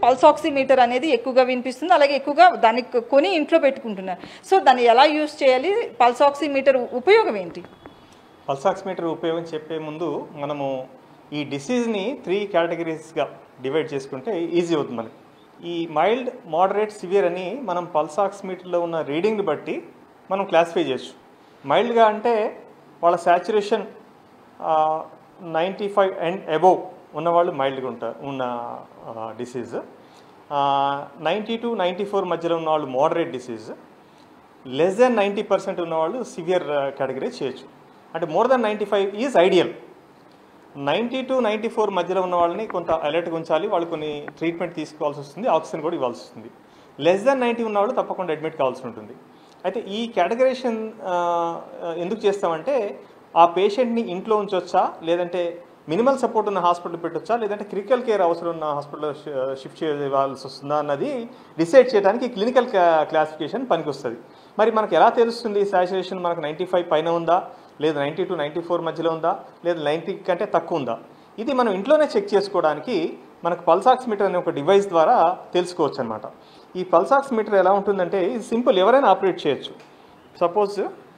pulse oximeter అనేది ఎక్కువగా వినిపిస్తుంది అలాగే ఎక్కువగా దాన్ని కొ- కొని ఇంట్లో పెట్టుకుంటున్నారు సో దాన్ని ఎలా యూస్ చేయాలి పల్స్ ఆక్సిమీటర్ ఉపయోగం ఏంటి పల్స్ ఆక్సిమీటర్ ఉపయోగం చెప్పే ముందు మనము ఈ డిసీజ్ని త్రీ కేటగిరీస్గా డివైడ్ చేసుకుంటే ఈజీ అవుతుంది మనకి ఈ మైల్డ్ మోడరేట్ సివియర్ అని మనం పల్స్ ఆక్సిమీటర్లో ఉన్న రీడింగ్ని బట్టి మనం క్లాసిఫై చేయొచ్చు మైల్డ్గా అంటే వాళ్ళ saturation ninety five and above ఉన్నవాళ్ళు మైల్డ్గా ఉంటారు ఉన్న disease ninety two ninety four మధ్యలో ఉన్న వాళ్ళు moderate disease less than ninety percent ఉన్నవాళ్ళు సివియర్ కేటగిరీ చేయొచ్చు అంటే more than ninety five is ideal ninety two ninety four మధ్యలో ఉన్న వాళ్ళని కొంత అలర్ట్గా ఉంచాలి వాళ్ళు కొన్ని ట్రీట్మెంట్ తీసుకోవాల్సి వస్తుంది ఆక్సిజన్ కూడా ఇవ్వాల్సి వస్తుంది లెస్ దెన్ నైంటీ ఉన్న వాళ్ళు తప్పకుండా అడ్మిట్ కావాల్సి ఉంటుంది అయితే ఈ కేటగరేషన్ ఎందుకు చేస్తామంటే ఆ పేషెంట్ని ఇంట్లో ఉంచొచ్చా లేదంటే మినిమల్ సపోర్ట్ ఉన్న హాస్పిటల్ పెట్టొచ్చా లేదంటే క్రిటికల్ కేర్ అవసరం ఉన్న హాస్పిటల్ షిఫ్ట్ చేయవలసి వస్తుందా అన్నది డిసైడ్ చేయడానికి క్లినికల్ క్లాసిఫికేషన్ పనికొస్తుంది మరి మనకు ఎలా తెలుస్తుంది సాచురేషన్ మనకు నైంటీ ఫైవ్ పైన ఉందా లేదా నైంటీ టు నైంటీ ఫోర్ మధ్యలో ఉందా లేదా నైంటీ కంటే తక్కువ ఉందా ఇది మనం ఇంట్లోనే చెక్ చేసుకోవడానికి మనకు పల్సాక్సిమీటర్ అనే ఒక డివైస్ ద్వారా తెలుసుకోవచ్చు అనమాట ఈ పల్సాక్సిమీటర్ ఎలా ఉంటుందంటే ఇది సింపుల్ ఎవరైనా ఆపరేట్ చేయొచ్చు సపోజ్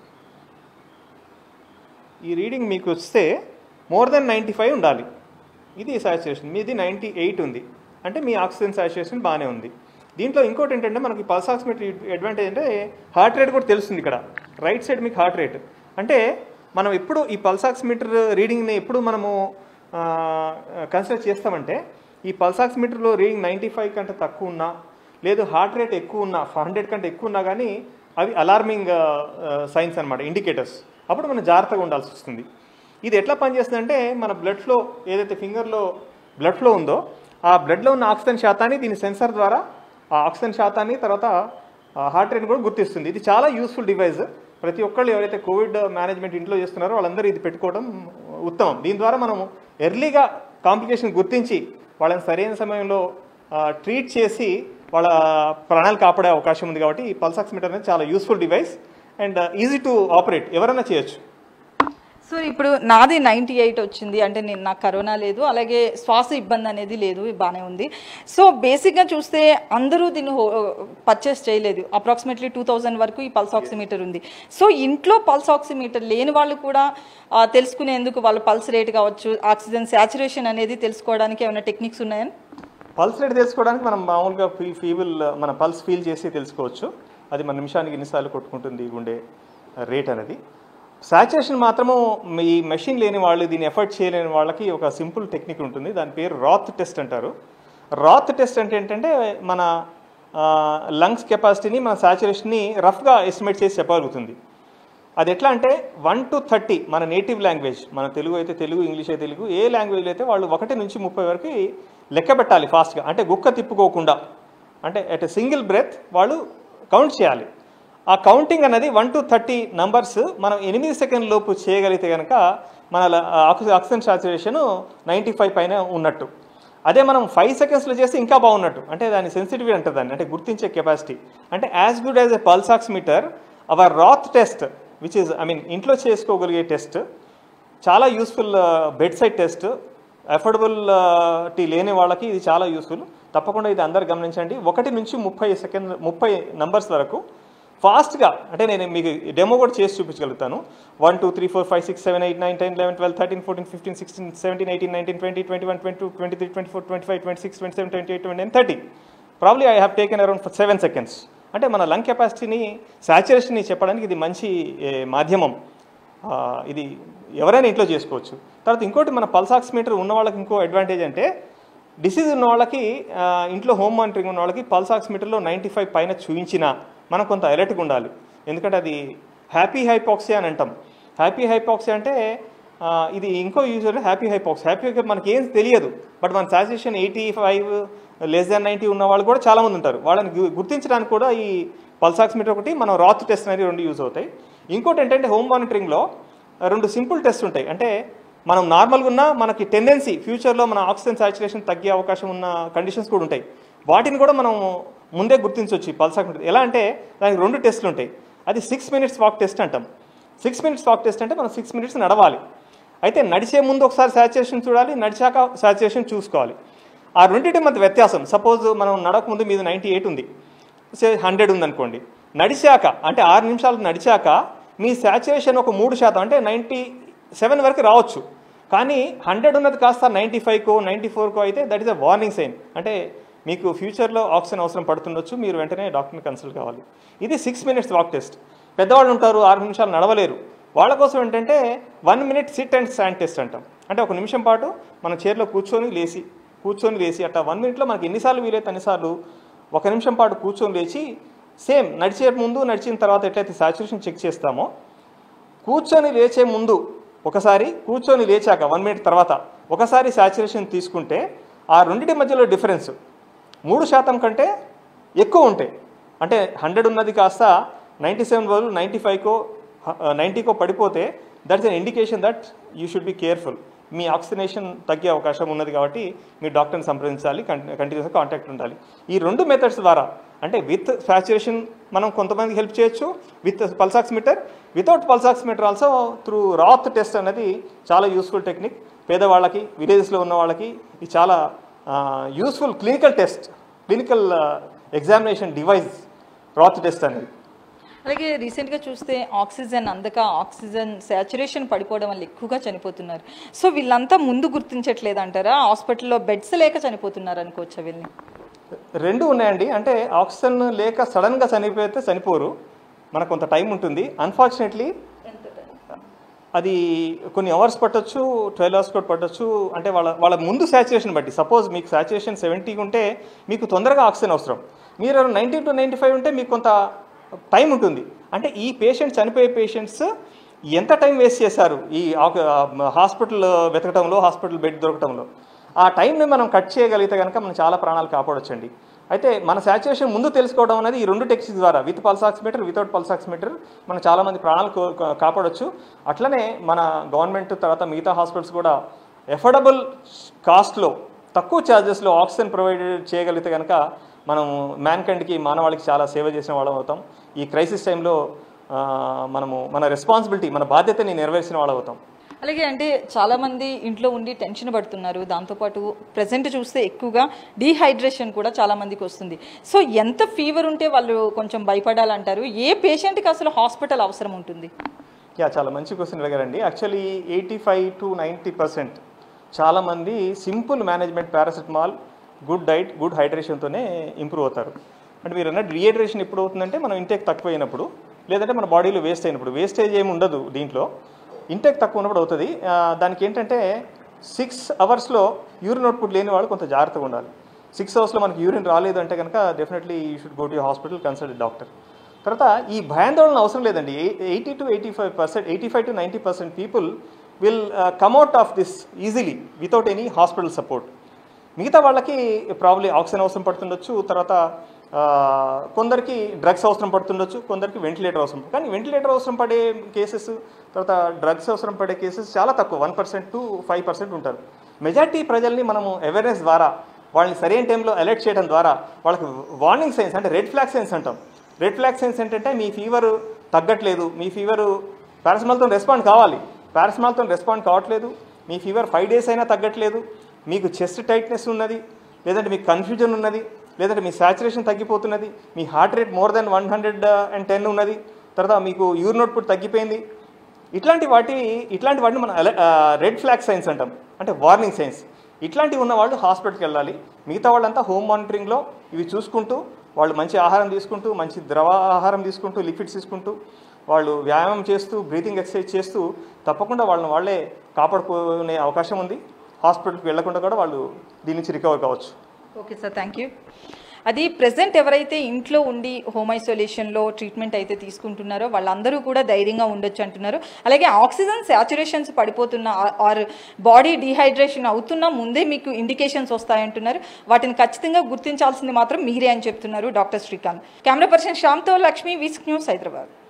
ఈ రీడింగ్ మీకు వస్తే మోర్ దెన్ నైంటీ ఫైవ్ ఉండాలి ఇది సాచురేషన్ మీది నైంటీ ఎయిట్ ఉంది అంటే మీ ఆక్సిజన్ సాచురేషన్ బాగానే ఉంది దీంట్లో ఇంకోటి ఏంటంటే మనకి పల్స్ ఆక్సిమీటర్ అడ్వాంటేజ్ అంటే హార్ట్ రేట్ కూడా తెలుస్తుంది ఇక్కడ రైట్ సైడ్ మీకు హార్ట్ రేట్ అంటే మనం ఎప్పుడు ఈ పల్స్ ఆక్సిమీటర్ రీడింగ్ని ఎప్పుడు మనము కన్సిడర్ చేస్తామంటే ఈ పల్స్ ఆక్సిమీటర్లో రీడింగ్ నైంటీ ఫైవ్ కంటే తక్కువ ఉన్నా లేదు హార్ట్ రేట్ ఎక్కువ ఉన్నా హండ్రెడ్ కంటే ఎక్కువ ఉన్నా కానీ అవి అలార్మింగ్ సైన్స్ అనమాట ఇండికేటర్స్ అప్పుడు మనం జాగ్రత్తగా ఉండాల్సి వస్తుంది ఇది ఎట్లా పనిచేస్తుందంటే మన బ్లడ్ ఫ్లో ఏదైతే ఫింగర్లో బ్లడ్ ఫ్లో ఉందో ఆ బ్లడ్లో ఉన్న ఆక్సిజన్ శాతాన్ని దీని సెన్సార్ ద్వారా ఆ ఆక్సిజన్ శాతాన్ని తర్వాత హార్ట్ రేట్ కూడా గుర్తిస్తుంది ఇది చాలా యూస్ఫుల్ డివైస్ ప్రతి ఒక్కళ్ళు ఎవరైతే కోవిడ్ మేనేజ్మెంట్ ఇంట్లో చేస్తున్నారో వాళ్ళందరూ ఇది పెట్టుకోవడం ఉత్తమం దీని ద్వారా మనం ఎర్లీగా కాంప్లికేషన్ గుర్తించి వాళ్ళని సరైన సమయంలో ట్రీట్ చేసి వాళ్ళ ప్రాణాలు కాపాడే అవకాశం ఉంది కాబట్టి ఈ పల్స్ ఆక్సిమీటర్ అనేది చాలా useful device and easy to operate ఎవరైనా చేయొచ్చు సో ఇప్పుడు నాది నైంటీ ఎయిట్ వచ్చింది అంటే నేను నాకు కరోనా లేదు అలాగే శ్వాస ఇబ్బంది అనేది లేదు బాగానే ఉంది సో బేసిక్గా చూస్తే అందరూ దీన్ని పర్చేస్ చేయలేదు అప్రాక్సిమేట్లీ టూ థౌజండ్ వరకు ఈ పల్స్ ఆక్సిమీటర్ ఉంది సో ఇంట్లో పల్స్ ఆక్సిమీటర్ లేని వాళ్ళు కూడా ఆ, తెలుసుకునేందుకు వాళ్ళ పల్స్ రేట్ కావచ్చు ఆక్సిజన్ శాచురేషన్ అనేది తెలుసుకోవడానికి ఏమైనా టెక్నిక్స్ ఉన్నాయని పల్స్ రేట్ తెలుసుకోవడానికి మనం మామూలుగా ఫీ ఫీబుల్ మన పల్స్ ఫీల్ చేసి తెలుసుకోవచ్చు అది మన నిమిషానికి ఎన్నిసార్లు కొట్టుకుంటుంది గుండె రేట్ అనేది సాచురేషన్ మాత్రము ఈ మెషిన్ లేని వాళ్ళు దీన్ని ఎఫర్ట్ చేయలేని వాళ్ళకి ఒక సింపుల్ టెక్నిక్ ఉంటుంది దాని పేరు రాత్ టెస్ట్ అంటారు రాత్ టెస్ట్ అంటే ఏంటంటే మన లంగ్స్ కెపాసిటీని మన సాచురేషన్ని రఫ్గా ఎస్టిమేట్ చేసి చెప్పగలుగుతుంది అది ఎట్లా అంటే వన్ టు థర్టీ మన నేటివ్ లాంగ్వేజ్ మన తెలుగు అయితే తెలుగు ఇంగ్లీష్ అయితే తెలుగు ఏ లాంగ్వేజ్ అయితే వాళ్ళు ఒకటి నుంచి ముప్పై వరకు లెక్క పెట్టాలి ఫాస్ట్గా అంటే గుక్క తిప్పుకోకుండా అంటే అట్ సింగిల్ బ్రెత్ వాళ్ళు కౌంట్ చేయాలి ఆ కౌంటింగ్ అనేది వన్ టు థర్టీ నంబర్స్ మనం ఎనిమిది సెకండ్ లోపు చేయగలిగితే కనుక మన ఆక్సిజన్ సాచురేషన్ నైంటీ ఫైవ్ పైన ఉన్నట్టు అదే మనం ఫైవ్ సెకండ్స్లో చేస్తే ఇంకా బాగున్నట్టు అంటే దాని సెన్సిటివిటీ అంటుంది దాన్ని అంటే గుర్తించే కెపాసిటీ అంటే as good as a pulse oximeter our Roth test which is I mean ఇంట్లో చేసుకోగలిగే టెస్ట్ చాలా useful bedside test affordable టీ లేని వాళ్ళకి ఇది చాలా యూస్ఫుల్ తప్పకుండా ఇది అందరు గమనించండి ఒకటి నుంచి ముప్పై సెకండ్ ముప్పై నంబర్స్ వరకు ఫాస్ట్గా అంటే నేను మీకు డెమో కూడా చేసి చూపించగలుగుతాను one two three four five six seven eight nine ten eleven twelve thirteen fourteen fifteen sixteen seventeen eighteen nineteen twenty twenty one twenty two twenty three twenty four twenty five twenty six twenty seven twenty eight twenty nine thirty probably I have taken around seven seconds అంటే మన lung కెపాసిటీని సాచురేషన్ని చెప్పడానికి ఇది మంచి ఏ, మాధ్యమం ఆ, ఇది ఎవరైనా ఇంట్లో చేసుకోవచ్చు తర్వాత ఇంకోటి మన పల్స్ ఆక్సిమీటర్ ఉన్న వాళ్ళకి ఇంకో అడ్వాంటేజ్ అంటే డిసీజ్ ఉన్న వాళ్ళకి ఆ, ఇంట్లో హోమ్ మానిటరింగ్ ఉన్న వాళ్ళకి పల్స్ ఆక్సిమీటర్లో నైంటీ ఫైవ్ పైన చూపించినా మనం కొంత అలర్ట్గా ఉండాలి ఎందుకంటే అది హ్యాపీ హైపాక్సియా అని అంటాం హ్యాపీ హైపాక్సియా అంటే ఆ, ఇది ఇంకో యూజర్ హ్యాపీ హైపాక్స్ హ్యాపీ మనకి ఏం తెలియదు బట్ మన saturation eighty five less than ninety ఉన్న వాళ్ళు కూడా చాలామంది ఉంటారు వాళ్ళని గు- గుర్తించడానికి కూడా ఈ పల్స్ ఆక్సిమీటర్ ఒకటి మనం రాత్ టెస్ట్ అనేది రెండు యూజ్ అవుతాయి ఇంకోటి ఏంటంటే హోమ్ మానిటరింగ్లో రెండు సింపుల్ టెస్ట్ ఉంటాయి అంటే మనం నార్మల్గా ఉన్న మనకి టెండెన్సీ ఫ్యూచర్లో మన ఆక్సిజన్ సాచురేషన్ తగ్గే అవకాశం ఉన్న కండిషన్స్ కూడా ఉంటాయి వాటిని కూడా మనం ముందే గుర్తించవచ్చు ఈ పల్స్ ఆక్సిమీటర్ ఎలా అంటే దానికి రెండు టెస్ట్లు ఉంటాయి అది సిక్స్ మినిట్స్ వాక్ టెస్ట్ అంటాం సిక్స్ మినిట్స్ వాక్ టెస్ట్ అంటే మనం సిక్స్ మినిట్స్ నడవాలి అయితే నడిచే ముందు ఒకసారి సాచురేషన్ చూడాలి నడిచాక సాచురేషన్ చూసుకోవాలి ఆ రెండింటి మధ్య వ్యత్యాసం సపోజ్ మనం నడక ముందు మీద నైంటీ ఎయిట్ ఉంది సే హండ్రెడ్ ఉందనుకోండి నడిచాక అంటే ఆరు నిమిషాలు నడిచాక మీ శాచురేషన్ ఒక మూడు శాతం అంటే నైంటీ సెవెన్ వరకు రావచ్చు కానీ హండ్రెడ్ ఉన్నది కాస్త నైంటీ ఫైవ్కో నైంటీ ఫోర్కో అయితే that is a warning sign అంటే మీకు ఫ్యూచర్లో ఆక్సిజన్ అవసరం పడుతుండొచ్చు మీరు వెంటనే డాక్టర్ని కన్సల్ట్ కావాలి ఇది సిక్స్ మినిట్స్ వాక్ టెస్ట్ పెద్దవాళ్ళు ఉంటారు ఆరు నిమిషాలు నడవలేరు వాళ్ళ కోసం ఏంటంటే one minute sit and stand test అంటాం అంటే ఒక నిమిషం పాటు మన చైర్లో కూర్చొని లేచి కూర్చొని లేచి అట్లా వన్ మినిట్లో మనకి ఎన్నిసార్లు వీలైతే అన్నిసార్లు ఒక నిమిషం పాటు కూర్చొని లేచి సేమ్ నడిచే ముందు నడిచిన తర్వాత ఎట్లయితే సాచురేషన్ చెక్ చేస్తామో కూర్చొని లేచే ముందు ఒకసారి కూర్చొని లేచాక వన్ మినిట్ తర్వాత ఒకసారి సాచురేషన్ తీసుకుంటే ఆ రెండింటి మధ్యలో డిఫరెన్స్ మూడు శాతం కంటే ఎక్కువ ఉంటాయి అంటే హండ్రెడ్ ఉన్నది కాస్త నైంటీ సెవెన్ బదులు నైంటీ ఫైవ్కో నైంటీకో పడిపోతే that's an indication that you should be careful మీ ఆక్సిజనేషన్ తగ్గే అవకాశం ఉన్నది కాబట్టి మీరు డాక్టర్ని సంప్రదించాలి కంటిన్యూస్గా కాంటాక్ట్ ఉండాలి ఈ రెండు మెథడ్స్ ద్వారా అంటే విత్ సాచురేషన్ మనం కొంతమందికి హెల్ప్ చేయొచ్చు with pulse oximeter without pulse oximeter also through Roth test అనేది చాలా యూస్ఫుల్ టెక్నిక్ పేదవాళ్ళకి విలేజెస్లో ఉన్న వాళ్ళకి ఇది చాలా useful clinical test clinical examination device Roth test అనేది అలాగే రీసెంట్గా చూస్తే ఆక్సిజన్ అందక ఆక్సిజన్ శాచురేషన్ పడిపోవడం వల్ల ఎక్కువగా చనిపోతున్నారు సో వీళ్ళంతా ముందు గుర్తించట్లేదు అంటారా హాస్పిటల్లో బెడ్స్ లేక చనిపోతున్నారు అనుకోవచ్చా వీళ్ళని రెండు ఉన్నాయండి అంటే ఆక్సిజన్ లేక సడన్గా చనిపోతే చనిపోరు మనకు కొంత టైం ఉంటుంది అన్ఫార్చునేట్లీ అది కొన్ని అవర్స్ పట్టొచ్చు ట్వెల్వ్ అవర్స్ కూడా పట్టొచ్చు అంటే వాళ్ళ వాళ్ళ ముందు శాచురేషన్ బట్టి సపోజ్ మీకు శాచురేషన్ సెవెంటీ ఉంటే మీకు తొందరగా ఆక్సిజన్ అవసరం మీరు నైంటీ టు నైంటీ ఫైవ్ ఉంటే మీకు కొంత టైం ఉంటుంది అంటే ఈ పేషెంట్ చనిపోయే పేషెంట్స్ ఎంత టైం వేస్ట్ చేశారు ఈ హాస్పిటల్ వెతకడంలో హాస్పిటల్ బెడ్ దొరకడంలో ఆ టైంని మనం కట్ చేయగలిగితే కనుక మనం చాలా ప్రాణాలు కాపాడొచ్చండి అయితే మన శాచురేషన్ ముందు తెలుసుకోవడం అనేది ఈ రెండు టెక్నిక్స్ ద్వారా విత్ పల్సాక్సిమీటర్ వితౌట్ పల్సాక్సిమీటర్ మనం చాలామంది ప్రాణాలు కో- కా- కాపాడొచ్చు అట్లనే మన గవర్నమెంట్ తర్వాత మిగతా హాస్పిటల్స్ కూడా ఎఫోర్డబుల్ కాస్ట్లో తక్కువ ఛార్జెస్లో ఆక్సిజన్ ప్రొవైడ్ చేయగలిగితే కనుక మనం మ్యాన్కండ్కి మానవాళికి చాలా సేవ చేసిన వాళ్ళం అవుతాం ఈ క్రైసిస్ టైంలో ఆ, మనము మన రెస్పాన్సిబిలిటీ మన బాధ్యతని నెరవేర్చిన వాళ్ళం అవుతాం అలాగే అంటే చాలా మంది ఇంట్లో ఉండి టెన్షన్ పడుతున్నారు దాంతోపాటు ప్రజెంట్ చూస్తే ఎక్కువగా డీహైడ్రేషన్ కూడా చాలా మందికి వస్తుంది సో ఎంత ఫీవర్ ఉంటే వాళ్ళు కొంచెం భయపడాలంటారు ఏ పేషెంట్కి అసలు హాస్పిటల్ అవసరం ఉంటుంది యా చాలా మంచి క్వశ్చన్ అడిగారండి actually eighty five to ninety percent చాలామంది simple management paracetamol good diet good హైడ్రేషన్తోనే ఇంప్రూవ్ అవుతారు అంటే మీరు అన్నట్టు డిహైడ్రేషన్ ఎప్పుడు అవుతుందంటే మనం ఇంటేక్ తక్కువ అయినప్పుడు లేదంటే మన బాడీలో వేస్ట్ అయినప్పుడు వేస్టేజ్ ఏమి ఉండదు దీంట్లో ఇంటేక్ తక్కువ ఉన్నప్పుడు అవుతుంది ఆ, దానికి ఏంటంటే సిక్స్ అవర్స్లో యూరిన్ అవుట్పుట్ లేని వాళ్ళు కొంత జాగ్రత్తగా ఉండాలి సిక్స్ అవర్స్లో మనకి యూరిన్ రాలేదు అంటే కనుక definitely you should go to hospital consult doctor తర్వాత ఈ భయాందోళన అవసరం లేదండి eighty to eighty five percent eighty five to ninety percent people will come out of this easily without any hospital support మిగతా వాళ్ళకి ప్రాబ్లీ ఆక్సిజన్ అవసరం పడుతుండొచ్చు తర్వాత ఆ, కొందరికి డ్రగ్స్ అవసరం పడుతుండొచ్చు కొందరికి వెంటిలేటర్ అవసరం కానీ వెంటిలేటర్ అవసరం పడే కేసెస్ తర్వాత డ్రగ్స్ అవసరం పడే కేసెస్ చాలా తక్కువ one percent to five percent ఉంటారు మెజార్టీ ప్రజల్ని మనము అవేర్నెస్ ద్వారా వాళ్ళని సరైన టైంలో అలర్ట్ చేయడం ద్వారా వాళ్ళకి వార్నింగ్ సైన్స్ అంటే రెడ్ ఫ్లాగ్ సైన్స్ అంటాం రెడ్ ఫ్లాగ్ సైన్స్ ఏంటంటే మీ ఫీవర్ తగ్గట్లేదు మీ ఫీవర్ పారాసిమాల్తో రెస్పాండ్ కావాలి పారాసిమాల్తో రెస్పాండ్ కావట్లేదు మీ ఫీవర్ ఫైవ్ డేస్ అయినా తగ్గట్లేదు మీకు చెస్ట్ టైట్నెస్ ఉన్నది లేదంటే మీకు కన్ఫ్యూజన్ ఉన్నది లేదంటే మీ సాచురేషన్ తగ్గిపోతున్నది మీ heart rate more than one hundred and ten ఉన్నది తర్వాత మీకు యూరిన్ అవుట్పుట్ తగ్గిపోయింది ఇట్లాంటి వాటి ఇట్లాంటి వాటిని మనం రెడ్ ఫ్లాగ్ సైన్స్ అంటాం అంటే వార్నింగ్ సైన్స్ ఇట్లాంటివి ఉన్న వాళ్ళు హాస్పిటల్కి వెళ్ళాలి మిగతా వాళ్ళంతా హోమ్ మానిటరింగ్లో ఇవి చూసుకుంటూ వాళ్ళు మంచి ఆహారం తీసుకుంటూ మంచి ద్రవ ఆహారం తీసుకుంటూ లిక్విడ్స్ తీసుకుంటూ వాళ్ళు వ్యాయామం చేస్తూ బ్రీతింగ్ ఎక్సర్సైజ్ చేస్తూ తప్పకుండా వాళ్ళని వాళ్ళే కాపాడుకునే అవకాశం ఉంది హాస్పిటల్కి వెళ్లకుండా కూడా వాళ్ళు దీని నుంచి రికవర్ కావచ్చు ఓకే సార్ థ్యాంక్ యూ అది ప్రెసెంట్ ఎవరైతే ఇంట్లో ఉండి హోమ్ ఐసోలేషన్లో ట్రీట్మెంట్ అయితే తీసుకుంటున్నారో వాళ్ళందరూ కూడా ధైర్యంగా ఉండొచ్చు అంటున్నారు అలాగే ఆక్సిజన్ శాచురేషన్స్ పడిపోతున్న ఆర్ బాడీ డీహైడ్రేషన్ అవుతున్నా ముందే మీకు ఇండికేషన్స్ వస్తాయంటున్నారు వాటిని ఖచ్చితంగా గుర్తించాల్సింది మాత్రం మీరే అని చెప్తున్నారు డాక్టర్ శ్రీకాంత్ కెమెరా పర్సన్ శ్యామ్తో లక్ష్మి విస్క్ న్యూస్ హైదరాబాద్